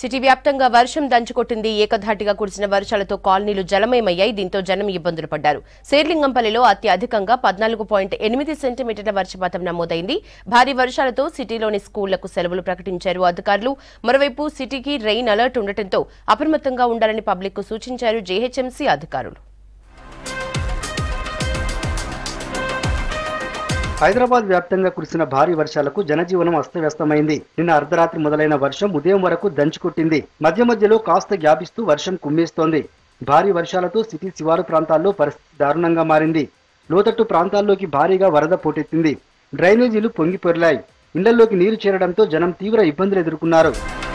City వ్యాప్తంగా వర్షం దంచుకొట్టింది ఏకధాటిగా కురిసిన వర్షాలతో కాలనీలు జలమయమయ్యాయి దీంతో జనం ఇబ్బందులు పడ్డారు శేర్లింగంపల్లిలో అత్యధికంగా పద్నాలుగు పాయింట్ ఎనిమిది సెంటీమీటర్ల వర్షపాతం నమోదైంది భారీ వర్షాలతో సిటీలోని స్కూళ్లకు సెలవులు ప్రకటించారు అధికారులు మరోవైపు సిటీకి రెయిన్ అలర్ట్ ఉండటంతో అప్రమత్తంగా ఉండాలని పబ్లిక్ సూచించారు జేహెచ్ఎంసీ అధికారులు హైదరాబాద్ వ్యాప్తంగా కురిసిన భారీ వర్షాలకు జనజీవనం అస్తవ్యస్తమైంది నిన్న అర్ధరాత్రి మొదలైన వర్షం ఉదయం వరకు దంచుకొట్టింది మధ్య మధ్యలో కాస్త గ్యాపిస్తూ వర్షం కుమ్మేస్తోంది భారీ వర్షాలతో సిటీ శివారు ప్రాంతాల్లో పరిస్థితి దారుణంగా మారింది లోతట్టు ప్రాంతాల్లోకి భారీగా వరద పోటెత్తింది డ్రైనేజీలు పొంగి పొర్లాయి ఇళ్లలోకి నీరు చేరడంతో జనం తీవ్ర ఇబ్బందులు ఎదుర్కొన్నారు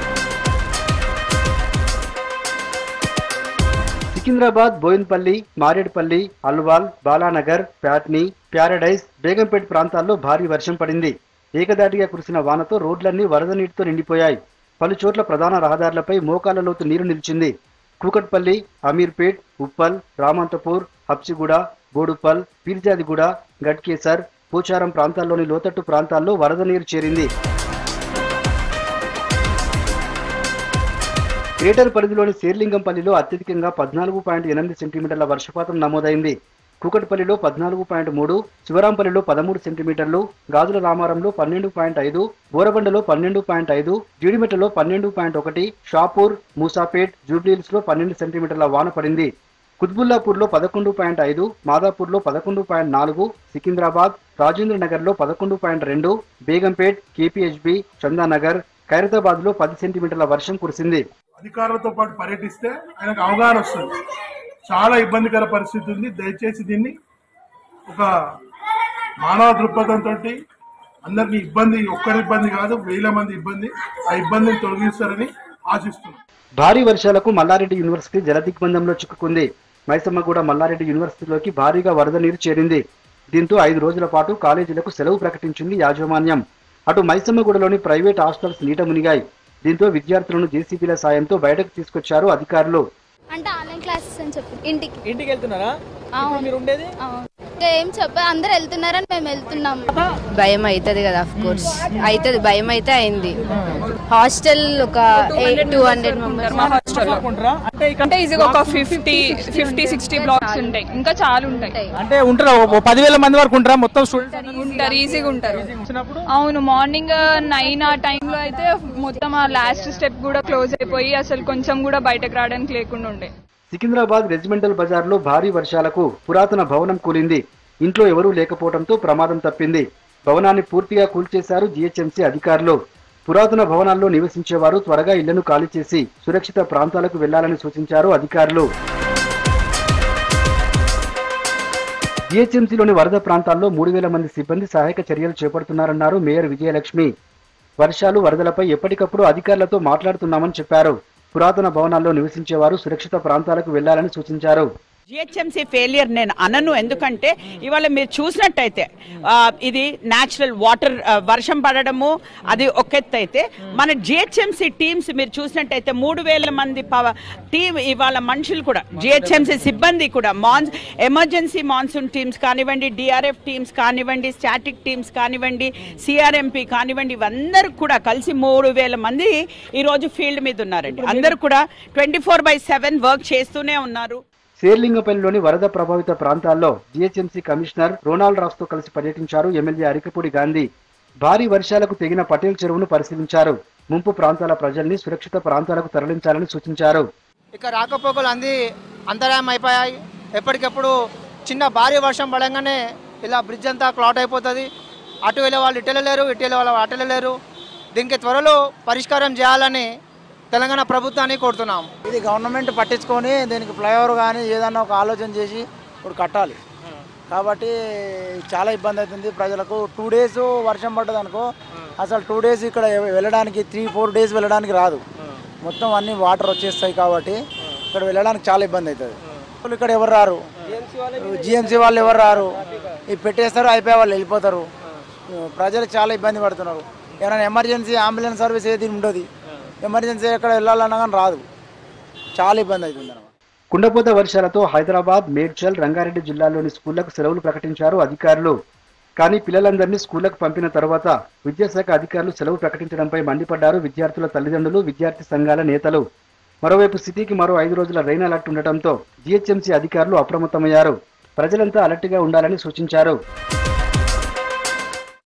సికింద్రాబాద్ బోయిన్పల్లి మారేడ్పల్లి అల్వాల్ బాలానగర్ ప్యాట్ని ప్యారడైజ్ బేగంపేట్ ప్రాంతాల్లో భారీ వర్షం పడింది ఏకదాటిగా కురిసిన వానతో రోడ్లన్నీ వరద నీటితో నిండిపోయాయి పలు చోట్ల ప్రధాన రహదారులపై మోకాళ్ల లోతు నీరు నిలిచింది కూకట్పల్లి అమీర్పేట్ ఉప్పల్ రామంతపూర్ హబ్సిగూడ బోడుప్పల్ పీర్జాదిగూడ గట్కేసర్ పోచారం ప్రాంతాల్లోని లోతట్టు ప్రాంతాల్లో వరద నీరు చేరింది గ్రేటర్ పరిధిలోని శేర్లింగంపల్లిలో అత్యధికంగా పద్నాలుగు పాయింట్ ఎనిమిది సెంటీమీటర్ల వర్షపాతం నమోదైంది కూకట్పల్లిలో పద్నాలుగు పాయింట్ మూడు శివరాంపల్లిలో పదమూడు సెంటీమీటర్లు గాజుల రామారంలో పన్నెండు పాయింట్ ఐదు బోరబండలో పన్నెండు పాయింట్ ఐదు జీడిమెట్టలో పన్నెండు పాయింట్ ఒకటి షాపూర్ మూసాపేట్ జూబ్లీహిల్స్ లో పన్నెండు సెంటీమీటర్ల వాన పడింది కుత్బుల్లాపూర్లో పదకొండు పాయింట్ ఐదు మాదాపూర్లో పదకొండు పాయింట్ నాలుగు సికింద్రాబాద్ రాజేంద్ర నగర్లో పదకొండు పాయింట్ రెండు బేగంపేట్ కేపీహెచ్బి చందానగర్ ఖైరతాబాద్లో పది సెంటీమీటర్ల వర్షం కురిసింది అధికారులతో పాటు పర్యటిస్తే ఆయనకు అవగాహన వస్తుంది చాలా ఇబ్బందికర పరిస్థితి ఉంది దయచేసి దీన్ని ఒక మానవ దృక్పథంతో అందరినీ ఇబ్బంది ఒక్కరి ఇబ్బంది కాదు వేల మంది ఇబ్బంది ఆ ఇబ్బందిని తొలగిస్తారని ఆశిస్తున్నాం భారీ వర్షాలకు మల్లారెడ్డి యూనివర్సిటీ జలదిగ్బంధంలో చిక్కుకుంది మైసమ్మగూడ మల్లారెడ్డి యూనివర్సిటీలోకి భారీగా వరద నీరు చేరింది దీంతో ఐదు రోజుల పాటు కాలేజీలకు సెలవు ప్రకటించింది యాజమాన్యం అటు మైసమ్మగూడలోని ప్రైవేట్ హాస్టల్స్ నీట మునిగాయి దీంతో విద్యార్థులను జేసీబీల సాయంతో బయటకు తీసుకొచ్చారు అధికారులు అంటే ఆన్లైన్ క్లాసెస్ అని చెప్పి ఇంటికి ఇంటికి వెళ్తున్నారా అవును. ఇప్పుడు మీరు ఉండేది అవును. ఇంకా ఏం చెప్ప అందరు వెళ్తున్నారని మేము వెళ్తున్నాం భయం అవుతుంది కదా అఫ్ కోర్స్ అవుతుంది భయం అయితే అయింది హాస్టల్ ఒక టూ హండ్రెడ్ మెంబర్స్ మా హాస్టల్లో అనుకుంటారా అంటే ఇక్కడ అంటే ఈజీగా ఒక ఫిఫ్టీ ఫిఫ్టీ సిక్స్టీ బ్లాక్స్ ఉంటాయి ఇంకా చాలా ఉంటాయి అంటే ఉంటారా ఓ పదివేల మంది వరకు ఉంటారా మొత్తం స్టూడెంట్స్ ఉంటారు ఈజీగా ఉంటారు వచ్చినప్పుడు అవును మార్నింగ్ నైన్ ఆ టైంలో అయితే మొత్తం ఆ లాస్ట్ స్టెప్ కూడా క్లోజ్ అయిపోయి అసలు కొంచెం కూడా బయటకు రావడానికి లేకుండా ఉండే సికింద్రాబాద్ రెజిమెంటల్ బజార్లో భారీ వర్షాలకు పురాతన భవనం కూలింది ఇంట్లో ఎవరూ లేకపోవడంతో ప్రమాదం తప్పింది భవనాన్ని పూర్తిగా కూల్చేశారు జీహెచ్ఎంసీ అధికారులు పురాతన భవనాల్లో నివసించేవారు త్వరగా ఇళ్లను ఖాళీ చేసి సురక్షిత ప్రాంతాలకు వెళ్లాలని సూచించారు అధికారులు జీహెచ్ఎంసీలోని వరద ప్రాంతాల్లో మూడు వేల మంది సిబ్బంది సహాయక చర్యలు చేపడుతున్నారన్నారు మేయర్ విజయలక్ష్మి వర్షాలు వరదలపై ఎప్పటికప్పుడు అధికారులతో మాట్లాడుతున్నామని చెప్పారు పురాతన భవనాల్లో నివసించేవారు సురక్షిత ప్రాంతాలకు వెళ్లాలని సూచించారు జిహెచ్ఎంసీ ఫెయిలియర్ నేను అనను ఎందుకంటే ఇవాళ మీరు చూసినట్టయితే ఆ, ఇది న్యాచురల్ వాటర్ ఆ, వర్షం పడడము అది ఒక ఎత్తు అయితే మన జిహెచ్ఎంసీ టీమ్స్ మీరు చూసినట్టయితే మూడు వేల మంది టీం ఇవాళ మనుషులు కూడా జిహెచ్ఎంసీ సిబ్బంది కూడా మాన్స్ ఎమర్జెన్సీ మాన్సూన్ టీమ్స్ కానివ్వండి డిఆర్ఎఫ్ టీమ్స్ కానివ్వండి స్టాటిక్ టీమ్స్ కానివ్వండి సిఆర్ఎంపీ కానివ్వండి ఇవందరూ కూడా కలిసి మూడు వేల మంది ఈరోజు ఫీల్డ్ మీద ఉన్నారండి అందరూ కూడా twenty four by seven work చేస్తూనే ఉన్నారు శేర్లింగపల్లిలోని వరద ప్రభావిత ప్రాంతాల్లో జీహెచ్ఎంసీ కమిషనర్ రోనాల్డ్ రాస్తో కలిసి పర్యటించారు ఎమ్మెల్యే అరికపూడి గాంధీ భారీ వర్షాలకు తెగిన పటేల్ చెరువును పరిశీలించారు ముంపు ప్రాంతాల ప్రజల్ని సురక్షిత ప్రాంతాలకు తరలించాలని సూచించారు ఇక రాకపోకలు అంది అంతరాయం అయిపోయాయి ఎప్పటికప్పుడు చిన్న భారీ వర్షం పడంగానే ఇలా బ్రిడ్జ్ అంతా క్లాట్ అయిపోతుంది అటు వెళ్ళే వాళ్ళు ఇటు వెళ్ళలేరు ఇటు వెళ్ళే వాళ్ళు అటు వెళ్ళలేరు దీనికి త్వరలో పరిష్కారం చేయాలని తెలంగాణ ప్రభుత్వాన్ని కోరుతున్నాం ఇది గవర్నమెంట్ పట్టించుకొని దీనికి ఫ్లైఓవర్ కానీ ఏదన్నా ఒక ఆలోచన చేసి ఇప్పుడు కట్టాలి కాబట్టి చాలా ఇబ్బంది అవుతుంది ప్రజలకు టూ డేస్ వర్షం పడ్డది అనుకో అసలు టూ డేస్ ఇక్కడ వెళ్ళడానికి త్రీ ఫోర్ డేస్ వెళ్ళడానికి రాదు మొత్తం అన్ని వాటర్ వచ్చేస్తాయి కాబట్టి ఇక్కడ వెళ్ళడానికి చాలా ఇబ్బంది అవుతుంది వాళ్ళు ఇక్కడ ఎవరు రారు జిఎంసీ వాళ్ళు ఎవరు రారు ఇవి పెట్టేస్తారు అయిపోయే వాళ్ళు వెళ్ళిపోతారు ప్రజలు చాలా ఇబ్బంది పడుతున్నారు ఏమైనా ఎమర్జెన్సీ అంబులెన్స్ సర్వీస్ ఏది ఉండదు ఎమర్జెన్సీ ఎక్కడ వెళ్ళాలన్నా కానీ రాదు చాలా ఇబ్బంది అవుతుంది అన్నమాట కుండపోత వర్షాలతో హైదరాబాద్ మేడ్చల్ రంగారెడ్డి జిల్లాల్లోని స్కూళ్లకు సెలవులు ప్రకటించారు అధికారులు కానీ పిల్లలందరినీ స్కూళ్లకు పంపిన తర్వాత విద్యాశాఖ అధికారులు సెలవు ప్రకటించడంపై మండిపడ్డారు విద్యార్థుల తల్లిదండ్రులు విద్యార్థి సంఘాల నేతలు మరోవైపు సిటీకి మరో ఐదు రోజుల రెయిన్ అలర్ట్ ఉండటంతో జీహెచ్ఎంసీ అధికారులు అప్రమత్తమయ్యారు ప్రజలంతా అలర్ట్గా ఉండాలని సూచించారు